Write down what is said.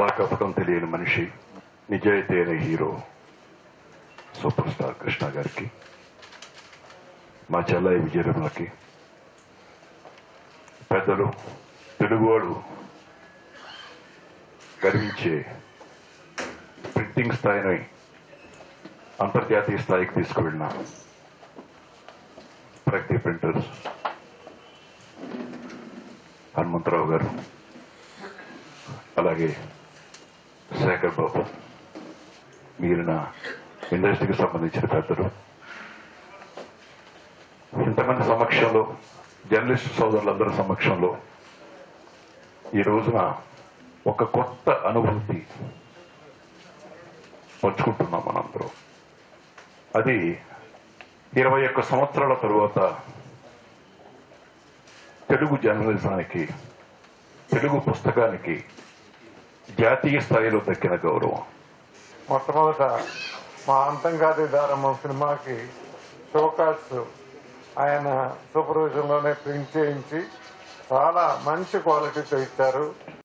కళా కపటం తెలియని మనిషి నిజాయితీ అయిన హీరో సూపర్ స్టార్ కృష్ణ గారికి మా చెల్లయ్య విజయరమలకి పెద్దలు తెలుగువాడు గర్వించే ప్రింటింగ్ స్థాయిని అంతర్జాతీయ స్థాయికి తీసుకువెళ్ళిన ప్రగతి ప్రింటర్స్ హనుమంతరావు గారు అలాగే శేఖర్ బాబు మిగిలిన ఇండస్ట్రీకి సంబంధించిన పెద్దలు ఇంతమంది సమక్షంలో జర్నలిస్ట్ సోదరులందరి సమక్షంలో ఈ రోజున ఒక కొత్త అనుభూతి పంచుకుంటున్నాం మనందరం అది ఇరవై ఒక్క సంవత్సరాల తరువాత తెలుగు జర్నలిజానికి తెలుగు పుస్తకానికి జాతీయ స్థాయిలో దక్కిన గౌరవం మొట్టమొదట మా అంతంగాది దారమ్మ సినిమాకి షోకార్డ్స్ ఆయన సూపర్విజన్ లోనే ప్రింట్ చేయించి చాలా మంచి క్వాలిటీతో ఇచ్చారు